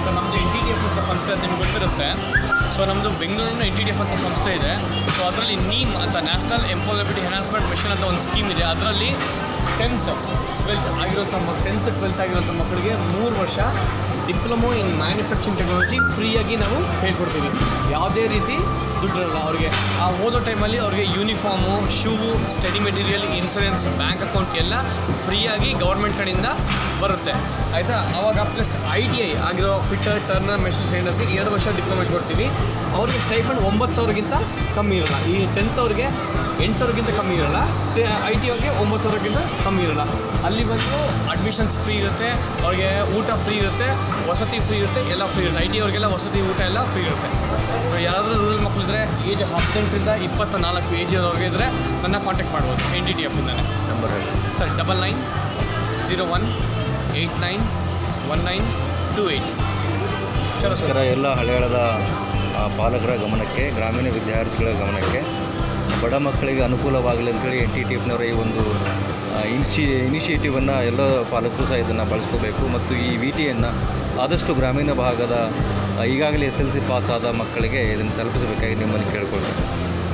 so ನಮ್ಮದು N T D F ಅಂತ ಸಂಸ್ಥೆ ಅಂತ ನಿಮ್ಗೆ ಗೊತ್ತಿರುತ್ತೆ ಸೊ ನಮ್ಮದು ಬೆಂಗಳೂರಿನ ಎನ್ ಟಿ ಡಿ ಎಫ್ ಅಂತ ಸಂಸ್ಥೆ ಇದೆ ಸೊ ಅದರಲ್ಲಿ ನೀಮ್ ಅಂತ ನ್ಯಾಷನಲ್ ಎಂಪ್ಲಾಯಬಿಲಿಟಿ ಎನ್ಹಾನ್ಸ್ಮೆಂಟ್ ಮಿಷನ್ ಅಂತ ಒಂದು ಸ್ಕೀಮ್ ಇದೆ ಅದರಲ್ಲಿ ಟೆಂತ್ ಟ್ವೆಲ್ತ್ ಆಗಿರೋಂಥ ಮಕ್ ಟೆಂತ್ ಟ್ವೆಲ್ತ್ ಆಗಿರೋಂಥ ಮಕ್ಕಳಿಗೆ ಮೂರು ವರ್ಷ ಡಿಪ್ಲೊಮೊ ಇನ್ ಮ್ಯಾನುಫ್ಯಾಕ್ಚರಿಂಗ್ ಟೆಕ್ನಾಲಜಿ ಫ್ರೀಯಾಗಿ ನಾವು ಹೇಳ್ಕೊಡ್ತೀವಿ ಯಾವುದೇ ರೀತಿ ದುಡ್ಡಿರಲ್ಲ ಅವ್ರಿಗೆ ಆ ಓದೋ ಟೈಮಲ್ಲಿ ಅವ್ರಿಗೆ uniform shoe study material insurance bank account ಎಲ್ಲ ಫ್ರೀಯಾಗಿ ಗೌರ್ಮೆಂಟ್ ಕಡೆಯಿಂದ ಬರುತ್ತೆ ಆಯಿತಾ ಆವಾಗ ಪ್ಲಸ್ ಐ ಟಿ ಐ ಆಗಿರೋ ಫಿಟ್ಟರ್ ಟರ್ನರ್ ಮೆಷಿನ್ ಟ್ರೈನರ್ಸ್ಗೆ ಎರಡು ವರ್ಷ ಡಿಪ್ಲೊಮಾ ಕೊಡ್ತೀವಿ ಅವ್ರಿಗೆ ಸ್ಟೈಫಂಡ್ ಒಂಬತ್ತು ಸಾವಿರಕ್ಕಿಂತ ಕಮ್ಮಿ ಇರಲ್ಲ ಈ ಟೆಂತ್ ಅವ್ರಿಗೆ ಎಂಟು ಸಾವಿರಕ್ಕಿಂತ ಕಮ್ಮಿ ಇರಲ್ಲ ಐ ಟಿ ಅವ್ರಿಗೆ ಒಂಬತ್ತು ಸಾವಿರಕ್ಕಿಂತ ಕಮ್ಮಿ ಇರಲ್ಲ ಅಲ್ಲಿ ಬಂದು ಅಡ್ಮಿಷನ್ಸ್ ಫ್ರೀ ಇರುತ್ತೆ ಅವ್ರಿಗೆ ಊಟ ಫ್ರೀ ಇರುತ್ತೆ ವಸತಿ ಫ್ರೀ ಇರುತ್ತೆ ಎಲ್ಲ ಫ್ರೀ ಇರುತ್ತೆ ಐ ಟಿ ಅವ್ರಿಗೆಲ್ಲ ವಸತಿ ಊಟ ಎಲ್ಲ ಫ್ರೀ ಇರುತ್ತೆ ಯಾರಾದರೂ ರೂರಲ್ ಮಕ್ಕಳು ಇದ್ದರೆ ಏಜ್ ಹದಿನೆಂಟರಿಂದ ಇಪ್ಪತ್ತ ನಾಲ್ಕು ಏಜ್ ಇರೋರಿಗೆ ಇದ್ದರೆ ನನ್ನ ಕಾಂಟ್ಯಾಕ್ಟ್ ಮಾಡ್ಬೋದು ಎನ್ ಟಿ ಟಿ ಎಫಿಂದಾನೆ ನಂಬರ್ ಹೇಳಿ sir double nine zero one eight nine one nine two eight sir ನಮಸ್ಕಾರ ಎಲ್ಲ ಹಳೆಯಳದ ಆ, ಪಾಲಕರ ಗಮನಕ್ಕೆ ಗ್ರಾಮೀಣ ವಿದ್ಯಾರ್ಥಿಗಳ ಗಮನಕ್ಕೆ ಬಡ ಮಕ್ಕಳಿಗೆ ಅನುಕೂಲವಾಗಲಿ ಅಂತೇಳಿ ಎನ್ ಟಿ ಟಿ ಎಫ್ನವರ ಈ ಒಂದು ಆ, ಇನಿಷಿ ಇನಿಷಿಯೇಟಿವನ್ನು ಎಲ್ಲ ಪಾಲಕರು ಸಹ ಇದನ್ನು ಬಳಸ್ಕೋಬೇಕು ಮತ್ತು ಈ ವಿ ಟಿಯನ್ನು ಆದಷ್ಟು ಗ್ರಾಮೀಣ ಭಾಗದ ಆ, ಈಗಾಗಲೇ ಎಸ್ ಎಲ್ ಸಿ ಪಾಸ್ ಆದ ಮಕ್ಕಳಿಗೆ ಇದನ್ನು ತಲುಪಿಸಬೇಕಾಗಿ ನಿಮ್ಮಲ್ಲಿ ಕೇಳ್ಕೊಳ್ತೀನಿ